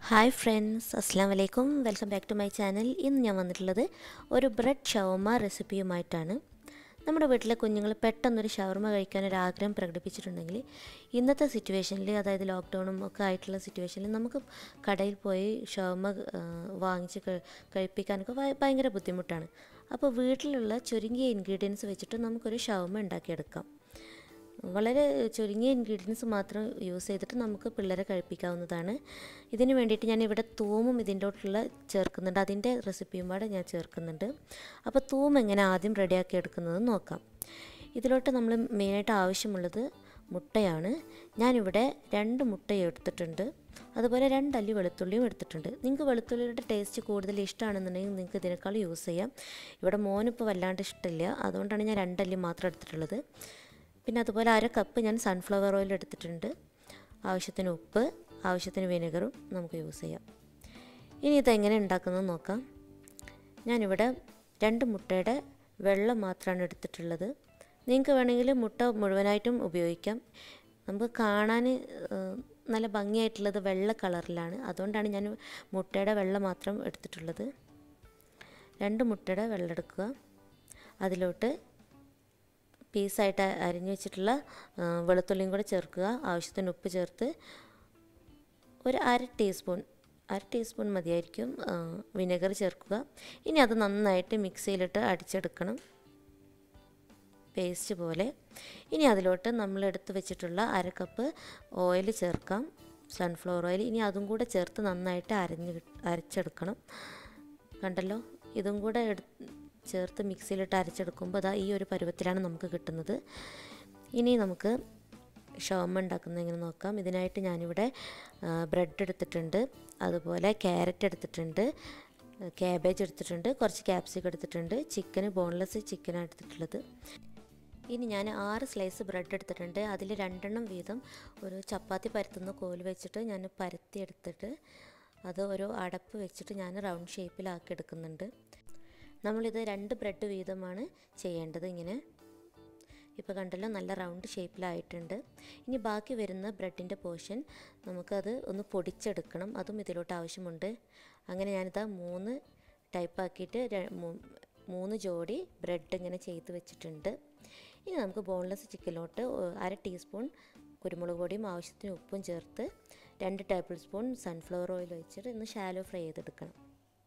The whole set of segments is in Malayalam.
ഹായ് ഫ്രണ്ട്സ് അസ്സാം വലൈക്കും welcome back to my channel ഇന്ന് ഞാൻ വന്നിട്ടുള്ളത് ഒരു ബ്രെഡ് ഷവർമ റെസിപ്പിയുമായിട്ടാണ് നമ്മുടെ വീട്ടിലെ കുഞ്ഞുങ്ങൾ പെട്ടെന്നൊരു ഷവർമ കഴിക്കാൻ ഒരു ആഗ്രഹം പ്രകടിപ്പിച്ചിട്ടുണ്ടെങ്കിൽ ഇന്നത്തെ സിറ്റുവേഷനിൽ അതായത് ലോക്ക്ഡൗണും ഒക്കെ ആയിട്ടുള്ള സിറ്റുവേഷനിൽ നമുക്ക് കടയിൽ പോയി ഷവർമ ആ, വാങ്ങിച്ച് കഴി- കഴിപ്പിക്കാനൊക്കെ ഭയ- ഭയങ്കര ബുദ്ധിമുട്ടാണ് അപ്പോൾ വീട്ടിലുള്ള ചുരുങ്ങിയ ഇൻഗ്രീഡിയൻസ് വെച്ചിട്ട് നമുക്കൊരു ഷവർമ ഉണ്ടാക്കിയെടുക്കാം വളരെ ചുരുങ്ങിയ ഇൻഗ്രീഡിയൻസ് മാത്രം യൂസ് ചെയ്തിട്ട് നമുക്ക് പിള്ളേരെ കഴിപ്പിക്കാവുന്നതാണ് ഇതിന് വേണ്ടിയിട്ട് ഞാൻ ഇവിടെ തൂമും ഇതിൻ്റെ കൂട്ടുള്ള ചേർക്കുന്നുണ്ട് അതിൻ്റെ റെസിപ്പിയും കൂടെ ഞാൻ ചേർക്കുന്നുണ്ട് അപ്പോൾ തൂം എങ്ങനെ ആദ്യം റെഡിയാക്കി എടുക്കുന്നത് നോക്കാം ഇതിലോട്ട് നമ്മൾ മെയിനായിട്ട് ആവശ്യമുള്ളത് മുട്ടയാണ് ഞാനിവിടെ രണ്ട് മുട്ട എടുത്തിട്ടുണ്ട് അതുപോലെ രണ്ടല്ലി വെളുത്തുള്ളിയും എടുത്തിട്ടുണ്ട് നിങ്ങൾക്ക് വെളുത്തുള്ളിയുടെ ടേസ്റ്റ് കൂടുതൽ ഇഷ്ടമാണെന്നുണ്ടെങ്കിൽ നിങ്ങൾക്ക് ഇതിനേക്കാൾ യൂസ് ചെയ്യാം ഇവിടെ മോനിപ്പോൾ വല്ലാണ്ട് ഇഷ്ടമില്ല അതുകൊണ്ടാണ് ഞാൻ രണ്ടല്ലി മാത്രം എടുത്തിട്ടുള്ളത് പിന്നെ അതുപോലെ അര കപ്പ് ഞാൻ സൺഫ്ലവർ ഓയിൽ എടുത്തിട്ടുണ്ട് ആവശ്യത്തിന് ഉപ്പ് ആവശ്യത്തിന് വിനെഗറും നമുക്ക് യൂസ് ചെയ്യാം ഇനി ഇതെങ്ങനെ ഉണ്ടാക്കുന്നത് നോക്കാം ഞാനിവിടെ രണ്ട് മുട്ടയുടെ വെള്ളം മാത്രമാണ് എടുത്തിട്ടുള്ളത് നിങ്ങൾക്ക് വേണമെങ്കിൽ മുട്ട മുഴുവനായിട്ടും ഉപയോഗിക്കാം നമുക്ക് കാണാൻ ഏഹ്, നല്ല ഭംഗിയായിട്ടുള്ളത് വെള്ള കളറിലാണ് അതുകൊണ്ടാണ് ഞാൻ മുട്ടയുടെ വെള്ളം മാത്രം എടുത്തിട്ടുള്ളത് രണ്ട് മുട്ടയുടെ വെള്ളം എടുക്കുക അതിലോട്ട് പീസായിട്ട് അരിഞ്ഞു വെച്ചിട്ടുള്ള ആ, വെളുത്തുള്ളിയും കൂടെ ചേർക്കുക ആവശ്യത്തിന് ഉപ്പ് ചേർത്ത് ഒരു അര ടീസ്പൂൺ അര ടീസ്പൂൺ മതിയായിരിക്കും വിനെഗർ ചേർക്കുക ഇനി അത് നന്നായിട്ട് മിക്സിയിലിട്ട് അടിച്ചെടുക്കണം പേസ്റ്റ് പോലെ ഇനി അതിലോട്ട് നമ്മൾ എടുത്ത് വെച്ചിട്ടുള്ള അര കപ്പ് ഓയിൽ ചേർക്കാം സൺഫ്ലവർ ഓയിൽ ഇനി അതും കൂടെ ചേർത്ത് നന്നായിട്ട് അരഞ്ഞ് കിട്ട്- അരച്ചെടുക്കണം കണ്ടല്ലോ ഇതും കൂടെ എടു ചേർത്ത് മിക്സിയിലിട്ട് അരച്ചെടുക്കുമ്പോൾ അതാ ഈ ഒരു പരുവത്തിലാണ് നമുക്ക് കിട്ടുന്നത് ഇനി നമുക്ക് ഷവർമ ഉണ്ടാക്കുന്നത് എങ്ങനെ നോക്കാം ഇതിനായിട്ട് ഞാനിവിടെ ബ്രെഡ് എടുത്തിട്ടുണ്ട് അതുപോലെ ക്യാരറ്റ് എടുത്തിട്ടുണ്ട് ക്യാബേജ് എടുത്തിട്ടുണ്ട് കുറച്ച് ക്യാപ്സിക്കം എടുത്തിട്ടുണ്ട് ചിക്കന് ബോൺലെസ് ചിക്കനാണ് എടുത്തിട്ടുള്ളത് ഇനി ഞാൻ ആറ് സ്ലൈസ് ബ്രെഡ് എടുത്തിട്ടുണ്ട് അതിൽ രണ്ടെണ്ണം വീതം ഒരു ചപ്പാത്തി പരത്തുന്ന കോൽ വെച്ചിട്ട് ഞാൻ പരത്തി എടുത്തിട്ട് അത് ഒരു അടപ്പ് വെച്ചിട്ട് ഞാൻ റൗണ്ട് ഷേപ്പിലാക്കി എടുക്കുന്നുണ്ട് നമ്മളിത് രണ്ട് ബ്രെഡ് വീതമാണ് ചെയ്യേണ്ടത് ഇങ്ങനെ ഇപ്പോൾ കണ്ടല്ലോ നല്ല റൗണ്ട് ഷേപ്പിലായിട്ടുണ്ട് ഇനി ബാക്കി വരുന്ന ബ്രെഡിൻ്റെ പോർഷൻ നമുക്കത് ഒന്ന് പൊടിച്ചെടുക്കണം അതും ഇതിലോട്ട് ആവശ്യമുണ്ട് അങ്ങനെ ഞാനിതാ മൂന്ന് ടൈപ്പാക്കിയിട്ട് ര- മൂ- മൂന്ന് ജോഡി ബ്രെഡ് ഇങ്ങനെ ചെയ്ത് വെച്ചിട്ടുണ്ട് ഇനി നമുക്ക് ബോൺലെസ് ചിക്കനിലോട്ട് ഒ- അര ടീസ്പൂൺ കുരുമുളക് പൊടിയും ആവശ്യത്തിന് ഉപ്പും ചേർത്ത് രണ്ട് ടേബിൾ സ്പൂൺ സൺഫ്ലവർ ഓയിൽ വെച്ചിട്ട് ഒന്ന് ഷാലോ ഫ്രൈ ചെയ്തെടുക്കണം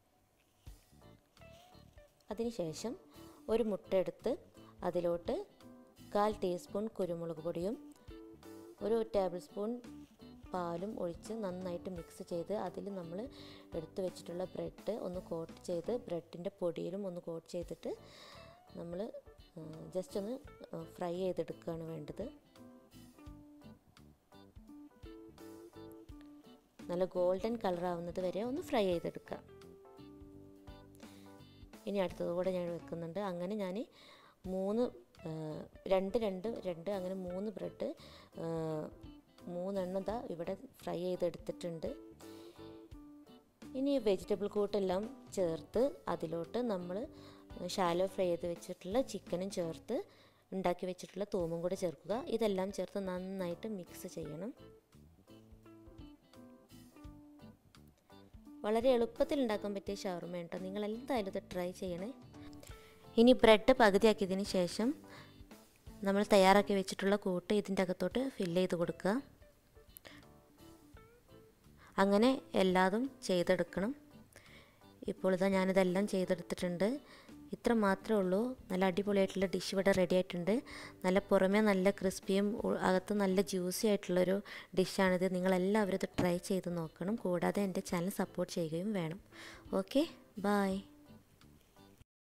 അതിനുശേഷം ഒരു മുട്ട എടുത്ത് അതിലോട്ട് കാൽ ടീസ്പൂൺ കുരുമുളക് പൊടിയും ഒരു ടേബിൾ സ്പൂൺ പാലും ഒഴിച്ച് നന്നായിട്ട് മിക്സ് ചെയ്ത് അതിൽ നമ്മൾ എടുത്തു വെച്ചിട്ടുള്ള ബ്രെഡ് ഒന്ന് കോട്ട് ചെയ്ത് ബ്രെഡിൻ്റെ പൊടിയിലും ഒന്ന് കോട്ട് ചെയ്തിട്ട് നമ്മൾ ജസ്റ്റ് ഒന്ന് ഫ്രൈ ചെയ്തെടുക്കുകയാണ് വേണ്ടത് നല്ല ഗോൾഡൻ കളർ ആവുന്നത് വരെ ഒന്ന് ഫ്രൈ ചെയ്തെടുക്കുക ഇനി അടുത്തത് കൂടെ ഞാൻ വെക്കുന്നുണ്ട് അങ്ങനെ ഞാൻ മൂന്ന് ആ, രണ്ട് രണ്ട് രണ്ട് അങ്ങനെ മൂന്ന് ബ്രെഡ് മൂന്നെണ്ണം ദാ ഇവിടെ ഫ്രൈ ചെയ്തെടുത്തിട്ടുണ്ട് ഇനി വെജിറ്റബിൾ കൂട്ടെല്ലാം ചേർത്ത് അതിലോട്ട് നമ്മൾ ഷാലോ ഫ്രൈ ചെയ്ത് വെച്ചിട്ടുള്ള ചിക്കനും ചേർത്ത് ഉണ്ടാക്കി വെച്ചിട്ടുള്ള തൂമും കൂടെ ചേർക്കുക ഇതെല്ലാം ചേർത്ത് നന്നായിട്ട് മിക്സ് ചെയ്യണം വളരെ എളുപ്പത്തിൽ ഉണ്ടാക്കാൻ പറ്റിയ ഷവർമ കേട്ടോ നിങ്ങൾ എന്തായാലും ഇത് ട്രൈ ചെയ്യണേ ഇനി ബ്രെഡ് പകുതിയാക്കിയതിന് ശേഷം നമ്മൾ തയ്യാറാക്കി വെച്ചിട്ടുള്ള കൂട്ട് ഇതിൻ്റെ അകത്തോട്ട് ഫില്ല് ചെയ്ത് കൊടുക്കുക അങ്ങനെ എല്ലാതും ചെയ്തെടുക്കണം ഇപ്പോൾ ഇതാ ഞാനിതെല്ലാം ചെയ്തെടുത്തിട്ടുണ്ട് ഇത്ര മാത്രമേ ഉള്ളൂ നല്ല അടിപൊളിയായിട്ടുള്ള ഡിഷ് ഇവിടെ റെഡി ആയിട്ടുണ്ട് നല്ല പുറമേ നല്ല ക്രിസ്പിയും ഉ- അകത്ത് നല്ല ജ്യൂസി ആയിട്ടുള്ളൊരു ഡിഷാണിത് നിങ്ങളെല്ലാവരും ഇത് ട്രൈ ചെയ്ത് നോക്കണം കൂടാതെ എൻ്റെ ചാനൽ സപ്പോർട്ട് ചെയ്യുകയും വേണം ഓക്കെ ബായ്